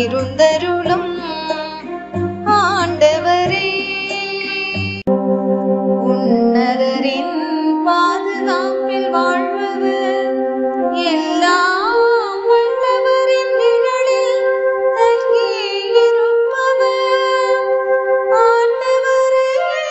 இருந்தருளும் ஆண்டவரே உன்னதரின் பாதுகாப்பில் வாழ்பவர் எல்லாம் வல்லவரின் நிழலில் தங்கியிருப்பவர் ஆண்டவரே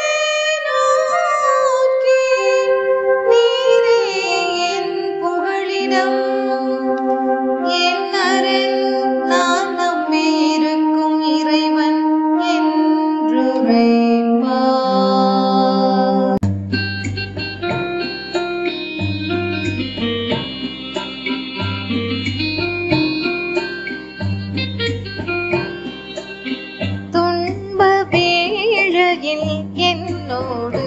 நோக்கி நீரே என் புகழிடம் என் அரண் நான் நம்பியிருக்கும் இறைவன் என்றுரைப்பார் துன்ப வேளையில் என்னோடு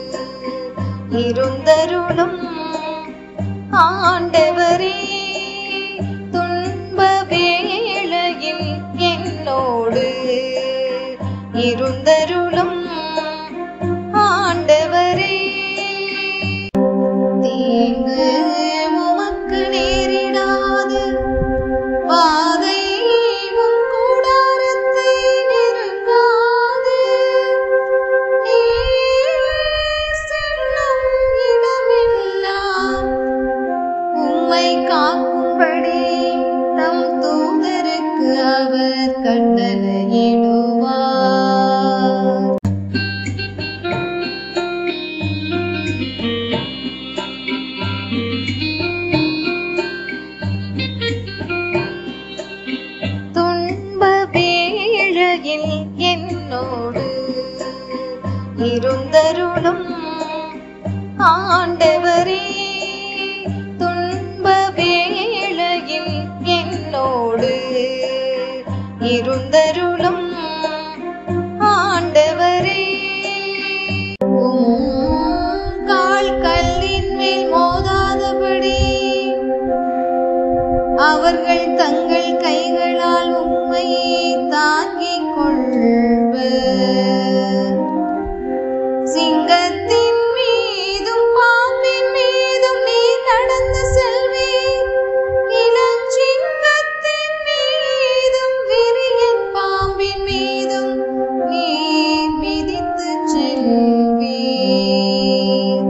இருந்தருளும் ஆண்டவரே துன்ப வேளையில் என்னோடு இருந்தருளும் ஆண்டவரே தீங்கு உமக்கு நேரிடாது வாதை உம் கூடாரத்தை நெருங்காது நீர் செல்லும் இடமெல்லாம் உம்மை காக்கும்படி நம் தூதருக்கு அவர் கட்டளையிடுவார் துன்ப வேளையில் என்னோடு இருந்தருளும் ஆண்டவரே துன்ப வேளையில் என்னோடு இருந்தருளும் ஆண்டவரே உம் கால் கல்லின் மேல் மோதாதபடி அவர்கள் தங்கள் கைகளால் உம்மை தாங்கிக் கொள்வர் சிங்கத்தின் மீதும் பாம்பின் மீதும் நீர் நடந்து செல்வீர் இளஞ்சிங்கத்தின் மீதும் விரியன் பாம்பின் மீதும் நீர் மிதித்து செல்வீர்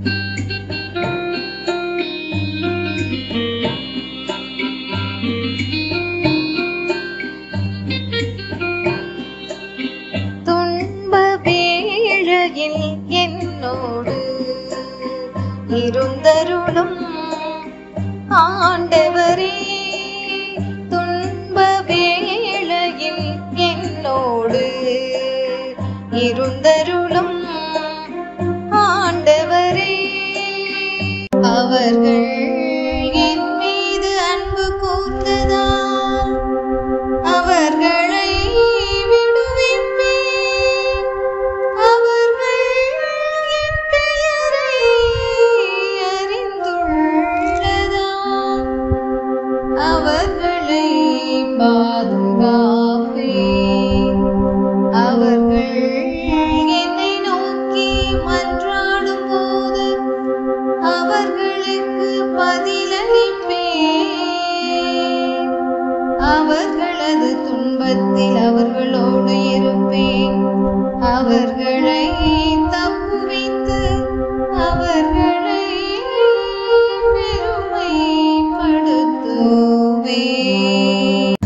துன்ப வேளையில் என்னோடு இருந்தருளும் ஆண்டவரே துன்ப வேளையில் என்னோடு இருந்தருளும் ஆண்டவரே அவர்கள் என் மீது அன்பு கூர்ந்ததால் அவர்களை விடுவிப்பேன் அவர்கள் என் பெயரை அறிந்துள்ளதால் அவர்களை பாதுகாப்பேன் அவர்கள் என்னை நோக்கி மன்றாடும் போது அவர்களுக்கு பதிலளிப்பேன் அவர்களது துன்பத்தில் அவர்களோடு இருப்பேன் அவர்களை தப்புவித்து அவர்களை பெருமைப்படுத்துவேன்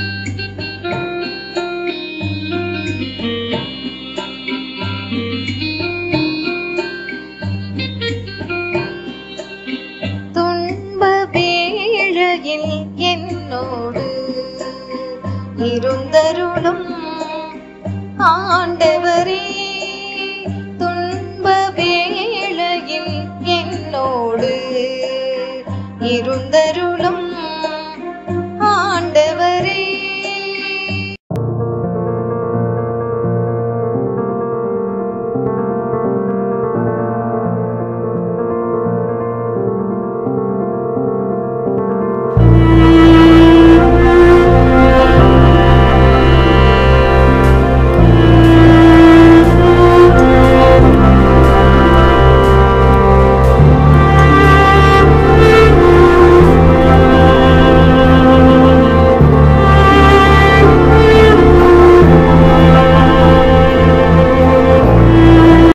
துன்ப வேளையில் என்னோடு இருந்தருளும் ஆண்டவரே துன்ப வேளையில் என்னோடு இருந்தருளும் ஆண்டவரே